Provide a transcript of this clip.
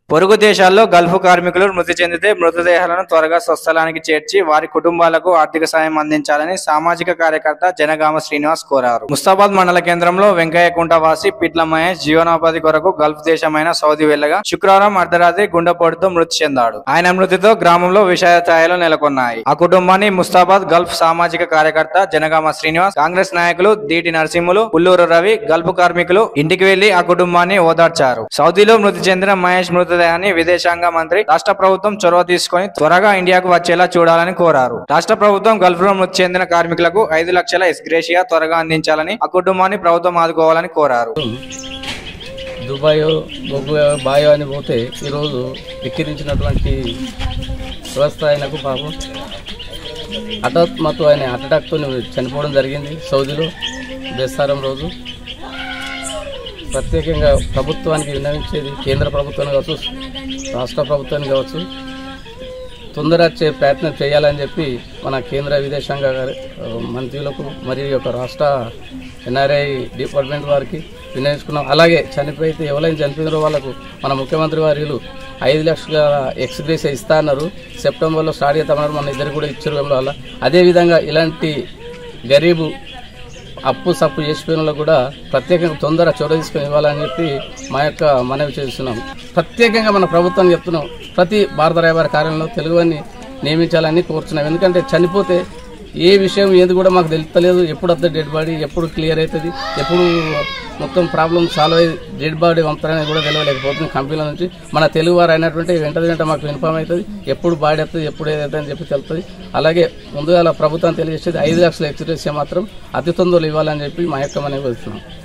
పొరుగు దేశాల్లో గల్ఫ్ కార్మికులు మృతి చెందితే మృతదేహాలను త్వరగా స్వస్థలానికి చేర్చి వారి కుటుంబాలకు ఆర్థిక సాయం అందించాలని సామాజిక కార్యకర్త జనగామ శ్రీనివాస్ కోరారు ముస్తాబాద్ మండల కేంద్రంలో వెంకయ్య కుంట వాసి పిట్ల మహేష్ జీవనోపాధి కొరకు గల్ఫ్ దేశమైన సౌదీ వెళ్లగా శుక్రవారం అర్ధరాత్రి గుండెపోటుతో మృతి చెందాడు ఆయన మృతితో గ్రామంలో విషాద ఛాయలు నెలకొన్నాయి ఆ కుటుంబాన్ని ముస్తాబాద్ గల్ఫ్ సామాజిక కార్యకర్త జనగామ శ్రీనివాస్ కాంగ్రెస్ నాయకులు దీటి నరసింహులు పుల్లూరు రవి గల్ఫ్ కార్మికులు ఇంటికి వెళ్లి ఆ కుటుంబాన్ని ఓదార్చారు సౌదీలో మృతి చెందిన మహేష్ మృతదేహాన్ని విదేశాంగ మంత్రి రాష్ట్ర ప్రభుత్వం చొరవ తీసుకొని త్వరగా ఇండియాకు వచ్చేలా చూడాలని కోరారు రాష్ట్ర ప్రభుత్వం గల్ఫ్ లో మృతి చెందిన కార్మికులకు ఐదు లక్షల ఎస్గ్రేషియా త్వరగా అందించాలని ఆ కుటుంబాన్ని ప్రభుత్వం ఆదుకోవాలని కోరారు దుబాయ్ బొగ్గు బాయో అని పోతే ఈరోజు ఎక్కిరించినటువంటి వ్యవస్థ ఆయనకు పాపం హఠాత్మత్తు ఆయన అటాక్తో చనిపోవడం జరిగింది సౌదీలో బెస్తారం రోజు ప్రత్యేకంగా ప్రభుత్వానికి విన్నవించేది కేంద్ర ప్రభుత్వాన్ని కావచ్చు రాష్ట్ర ప్రభుత్వాన్ని కావచ్చు తొందర చే ప్రయత్నం చేయాలని చెప్పి మన కేంద్ర విదేశాంగ గారి, ఆ, మంత్రులకు మరియు ఈ యొక్క రాష్ట్ర ఎన్ఆర్ఐ డిపార్ట్మెంట్ వారికి వినియోగించుకున్నాం అలాగే చనిపోతే ఎవరైనా చనిపోయినారో వాళ్ళకు మన ముఖ్యమంత్రి వారిలు ఐదు లక్షల ఎక్స్గ్రేస్ ఇస్తా అన్నారు సెప్టెంబర్లో స్టార్ట్ చేస్తామన్నారు మన ఇద్దరు కూడా ఇచ్చారు వల్ల అదేవిధంగా ఇలాంటి గరీబు అప్పు సప్పు చేసిపోయిన వాళ్ళకు కూడా ప్రత్యేకంగా తొందర చొరవ తీసుకొని ఇవ్వాలని చెప్పి మా యొక్క మనవి చేస్తున్నాం ప్రత్యేకంగా మన ప్రభుత్వం చెప్తున్నాం ప్రతి భారత రాయబార కార్యాలయంలో తెలుగుని నియమించాలని కోరుతున్నాం ఎందుకంటే చనిపోతే ఏ విషయం ఏది కూడా మాకు తెలుస్తలేదు ఎప్పుడు వద్ద డెడ్ బాడీ ఎప్పుడు క్లియర్ అవుతుంది ఎప్పుడు మొత్తం ప్రాబ్లం సాల్వ్ అయ్యి డెడ్ బాడీ పంపుతారని కూడా తెలియలేకపోతుంది కంపెనీల నుంచి మన తెలుగు వారు అయినటువంటి వెంట వెంట మాకు ఇన్ఫామ్ అవుతుంది ఎప్పుడు బాడీ వస్తుంది ఎప్పుడు ఏదైతే అని చెప్పి తెలుస్తుంది అలాగే ముందుగా ప్రభుత్వం తెలియజేసేది ఐదు లక్షల ఎక్స్ప్రెస్ మాత్రం అతి తొందరలో ఇవ్వాలని చెప్పి మా యొక్క మనవి వస్తున్నాం